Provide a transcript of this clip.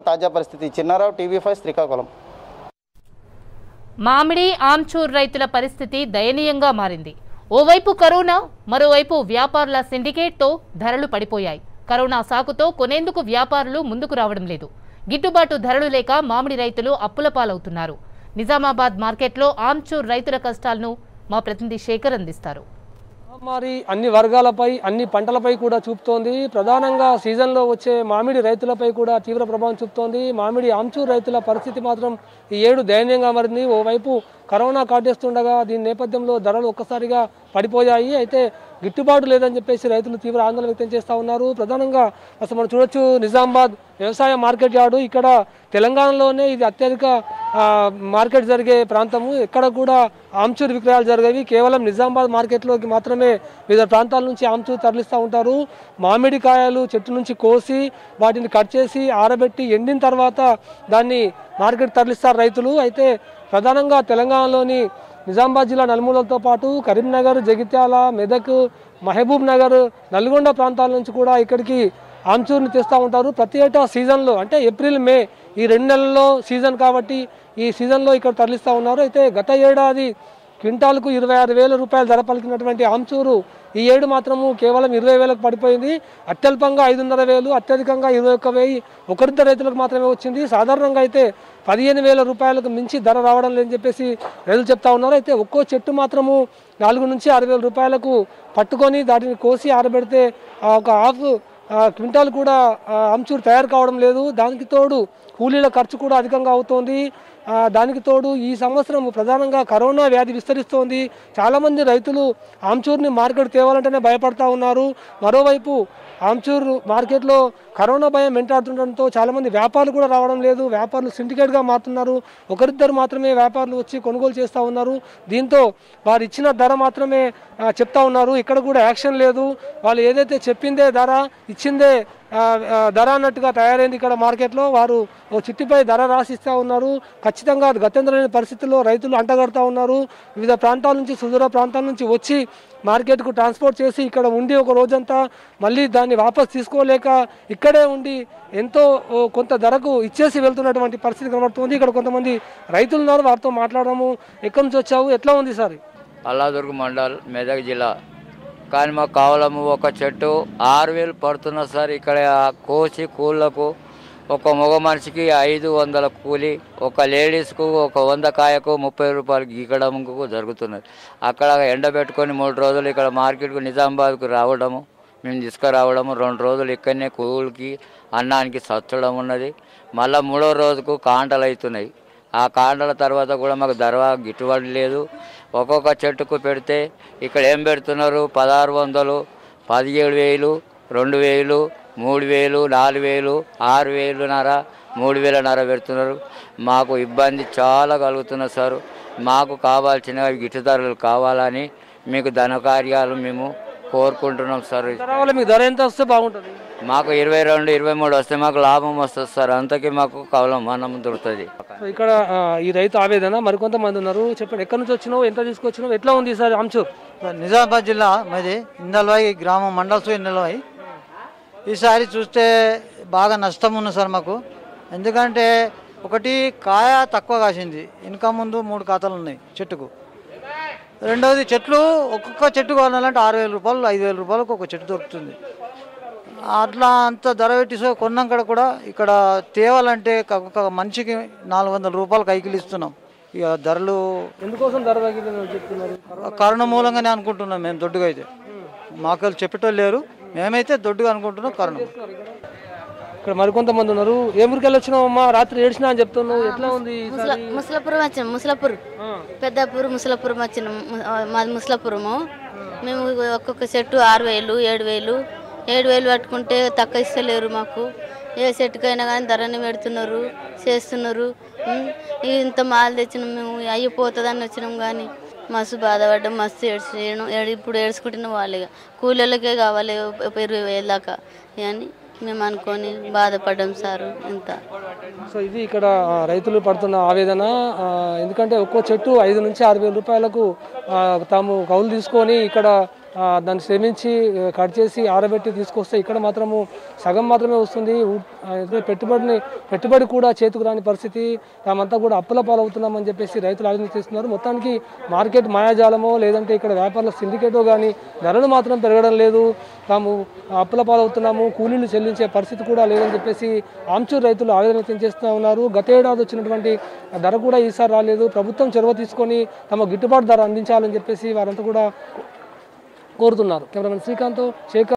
తాజా పరిస్థితి Chinnarao TV five Srikakulam మామిడి ఆమ్చూర్ రైతుల పరిస్థితి దయనీయంగా మారింది ఓవైపు కరోనా మరోవైపు వ్యాపారుల సిండికేట్తో ధరలు పడిపోయాయి కరోనా సాకుతో కొనేందుకు వ్యాపారులు ముందుకు రావడం లేదు గిట్టుబాటు ధరలు లేక మామిడి రైతులు అప్పుల పాలవుతున్నారు నిజామాబాద్ మార్కెట్లో ఆమ్చూర్ రైతుల కష్టాలను మా ప్రతినిధి శేఖర్ అందిస్తారు మరి అన్ని వర్గాలపై అన్ని పంటలపై కూడా చూపుతోంది ప్రధానంగా సీజన్లో వచ్చే మామిడి రైతులపై కూడా తీవ్ర ప్రభావం చూపుతోంది మామిడి ఆమ్చూర్ రైతుల పరిస్థితి మాత్రం ఈ ఏడు దయనీయంగా మారింది ఓవైపు కరోనా కాటేస్తుండగా దీని నేపథ్యంలో ధరలు ఒక్కసారిగా పడిపోయాయి అయితే గిట్టుబాటు లేదని చెప్పేసి రైతులు తీవ్ర ఆందోళన వ్యక్తం చేస్తూ ఉన్నారు ప్రధానంగా అసలు మనం చూడొచ్చు నిజామాబాద్ వ్యవసాయ మార్కెట్ యార్డు ఇక్కడ తెలంగాణలోనే ఇది అత్యధిక ఆ, మార్కెట్ జరిగే ప్రాంతము ఎక్కడ కూడా ఆమ్చూర్ విక్రయాలు జరిగేవి కేవలం నిజామాబాద్ మార్కెట్లోకి మాత్రమే వివిధ ప్రాంతాల నుంచి ఆమ్చూర్ తరలిస్తూ ఉంటారు మామిడికాయలు చెట్టు నుంచి కోసి వాటిని కట్ చేసి ఆరబెట్టి ఎండిన తర్వాత దాన్ని మార్కెట్ తరలిస్తారు రైతులు అయితే ప్రధానంగా తెలంగాణలోని నిజామాబాద్ జిల్లా నలుమూలతో పాటు కరీంనగర్ జగిత్యాల మెదక్ మహబూబ్ నగర్ నల్గొండ ప్రాంతాల నుంచి కూడా ఇక్కడికి ఆమ్చూర్ని తెస్తూ ఉంటారు ప్రతి ఏటా సీజన్లో అంటే ఏప్రిల్ మే ఈ రెండు నెలల్లో సీజన్ కాబట్టి ఈ సీజన్లో ఇక్కడ తరలిస్తూ ఉన్నారు అయితే గత ఏడాది క్వింటాల్కు ఇరవై ఆరు వేల రూపాయలు ధర పలికినటువంటి ఆమ్చూరు ఈ ఏడు మాత్రము కేవలం ఇరవై వేలకు పడిపోయింది అత్యల్పంగా ఐదున్నర వేలు అత్యధికంగా ఇరవై ఒక్క వెయ్యి ఒకరిద్దరు రైతులకు మాత్రమే వచ్చింది సాధారణంగా అయితే పదిహేను వేల రూపాయలకు మించి ధర రావడం లేదని చెప్పేసి రైతులు చెప్తా ఉన్నారు అయితే ఒక్కో చెట్టు మాత్రము నాలుగు నుంచి ఆరు వేల రూపాయలకు పట్టుకొని దాటిని కోసి ఆరబెడితే ఆ ఒక హాఫ్ ఆ, క్వింటాల్ కూడా ఆ, ఆమ్చూర్ తయారు కావడం లేదు దానికి తోడు కూలీల ఖర్చు కూడా అధికంగా అవుతోంది ఆ, దానికి తోడు ఈ సంవత్సరం ప్రధానంగా కరోనా వ్యాధి విస్తరిస్తోంది చాలామంది రైతులు ఆమ్చూర్ని మార్కెట్ తేవాలంటేనే భయపడతా ఉన్నారు మరోవైపు ఆమ్చూర్ మార్కెట్లో కరోనా భయం వెంటాడుతుండటంతో చాలామంది వ్యాపారులు కూడా రావడం లేదు వ్యాపారులు సిండికేట్గా మారుతున్నారు ఒకరిద్దరు మాత్రమే వ్యాపారులు వచ్చి కొనుగోలు చేస్తూ ఉన్నారు దీంతో వారు ఇచ్చిన ధర మాత్రమే ఆ, చెప్తా ఉన్నారు ఇక్కడ కూడా యాక్షన్ లేదు వాళ్ళు ఏదైతే చెప్పిందే ధర ఇచ్చిందే ఆ, ఆ, ధర అన్నట్టుగా తయారైంది ఇక్కడ మార్కెట్లో వారు ఓ చిట్టిపై ధర రాసిస్తూ ఉన్నారు ఖచ్చితంగా అది గత్యంతరమైన పరిస్థితుల్లో రైతులు అంటగడుతూ ఉన్నారు వివిధ ప్రాంతాల నుంచి సుదూర ప్రాంతాల నుంచి వచ్చి మార్కెట్కు ట్రాన్స్పోర్ట్ చేసి ఇక్కడ ఉండి ఒక రోజంతా మళ్ళీ దాన్ని వాపస్ తీసుకోలేక ఇక్కడే ఉండి ఎంతో ఓ, కొంత ధరకు ఇచ్చేసి వెళ్తున్నటువంటి పరిస్థితి కనబడుతుంది ఇక్కడ కొంతమంది రైతులు ఉన్నారు వారితో మాట్లాడము ఎక్కడి నుంచి వచ్చావు ఎట్లా ఉంది సార్ అల్లాదుర్గ్ మండల్ మెదక్ జిల్లా కానీ మాకు కావలము ఒక చెట్టు ఆరు వేలు పడుతున్నా సార్ ఇక్కడ కోసి కూళ్ళకు ఒక మగ మనిషికి ఐదు వందల కూలి ఒక లేడీస్కు ఒక వంద కాయకు ముప్పై రూపాయలు గీకడంకు జరుగుతున్నది అక్కడ ఎండబెట్టుకొని మూడు రోజులు ఇక్కడ మార్కెట్కు నిజామాబాద్కు రావడము మేము తీసుకురావడము రెండు రోజులు ఇక్కడనే కూలికి అన్నానికి సచ్చడం ఉన్నది మళ్ళీ మూడో రోజుకు కాంటలు అవుతున్నాయి ఆ కాండల తర్వాత కూడా మాకు ధర గిట్టుబాటు లేదు ఒక్కొక్క చెట్టుకు పెడితే ఇక్కడ ఏం పెడుతున్నారు పదహారు వందలు పదిహేడు వేలు రెండు వేలు మూడు వేలు నాలుగు వేలు ఆరు వేలున్నర మూడు వేలన్నర పెడుతున్నారు మాకు ఇబ్బంది చాలా కలుగుతున్నది సార్ మాకు కావాల్సిన గిట్టు ధరలు కావాలని మీకు ధనకార్యాలు మేము కోరుకుంటున్నాం సార్ ధర వల్ల మీకు ధర ఎంత వస్తే బాగుంటుంది మాకు ఇరవై రెండు ఇరవై మూడు వస్తే మాకు లాభం వస్తుంది సార్ అంతకీ మాకు కవలం మనం దొరుకుతుంది సో ఇక్కడ ఆ, ఈ రైతు ఆవేదన మరికొంతమంది ఉన్నారు చెప్పండి ఎక్కడి నుంచి వచ్చినావు ఎంత తీసుకొచ్చినావు ఎట్లా ఉంది సార్ ఆమ్చూర్ నిజామాబాద్ జిల్లా మాది ఇందల్వాయి గ్రామం మండల్సు ఇందల్వాయి ఈసారి చూస్తే బాగా నష్టం ఉంది సార్ మాకు ఎందుకంటే ఒకటి కాయ తక్కువ కాసింది ఇంకా ముందు మూడు ఖాతాలు ఉన్నాయి చెట్టుకు రెండవది చెట్లు ఒక్కొక్క చెట్టు కొనాలంటే ఆరు వేల రూపాయలు ఐదు వేల రూపాయలకు ఒక చెట్టు దొరుకుతుంది అట్లా అంత ధర పెట్టి సో కొన్నాక కూడా ఇక్కడ తేవాలంటే ఒక మనిషికి నాలుగు వందల రూపాయలు కైకిలు ఇస్తున్నాం ఇక ధరలు ఎందుకోసం ధర తగ్గిందని చెప్తున్నారు కరోనా మూలంగానే అనుకుంటున్నాం మేము దొడ్డుగా అయితే మాకు వాళ్ళు చెప్పేటోళ్ళు లేరు మేమైతే దొడ్డుగా అనుకుంటున్నాం కరోనా ఇక్కడ మరికొంతమంది ఉన్నారు ఏ ఊరికి వెళ్ళి వచ్చినావమ్మా రాత్రి ఏడ్చినా అని చెప్తున్నావు ఎట్లా ఉంది ఈసారి? ముసలపురం వచ్చినాం ముసలపూర్ పెద్దపూర్ ముసలపురం వచ్చినాం ము- ఆ, మాది ముసలపురము మేము ఒక్కొక్క చెట్టు ఆరు వేలు ఏడు వేలు ఏడు వేలు పట్టుకుంటే తక్కువ ఇస్తలేరు మాకు ఏ చెట్టుకైనా కానీ ధరని పెడుతున్నారు చేస్తున్నారు ఉం. ఇంత మాలు తెచ్చినాం మేము అయిపోతుందని వచ్చినాం కానీ మస్తు బాధపడ్డాం మస్తు ఏడ్చేయడం ఏడు ఇప్పుడు ఏడ్చుకుంటున్నాం వాళ్ళే కూలీలకే కావాలి ఒక ఇరవై వేలు దాకా అని మేము అనుకొని బాధపడ్డాం సారు ఇంత సో ఇది ఇక్కడ ఆ, రైతులు పడుతున్న ఆవేదన ఆ, ఎందుకంటే ఒక్కో చెట్టు ఐదు నుంచి ఆరు వేల రూపాయలకు ఆ, తాము కౌలు తీసుకొని ఇక్కడ ఆ, దాన్ని శ్రమించి ఆ, కట్ చేసి ఆరబెట్టి తీసుకొస్తే ఇక్కడ మాత్రము సగం మాత్రమే వస్తుంది ఊ- ఆ, ఎందుకంటే పెట్టుబడిని పెట్టుబడి కూడా చేతికి రాని పరిస్థితి తామంతా కూడా అప్పుల పాలవుతున్నామని చెప్పేసి రైతులు ఆలోచన చేస్తున్నారు మొత్తానికి మార్కెట్ మాయాజాలమో లేదంటే ఇక్కడ వ్యాపారుల సిండికేటో కానీ ధరలు మాత్రం పెరగడం లేదు తాము అప్పుల పాలవుతున్నాము కూలీలు చెల్లించే పరిస్థితి కూడా లేదని చెప్పేసి ఆంచూరు రైతులు ఆవేదన వ్యక్తం చేస్తూ ఉన్నారు గత ఏడాది వచ్చినటువంటి ధర కూడా ఈసారి రాలేదు ప్రభుత్వం చొరవ తీసుకొని తమ గిట్టుబాటు ధర అందించాలని చెప్పేసి వారంతా కూడా కోరుతున్నారు కెమెరామెన్ శ్రీకాంత్ శేఖర్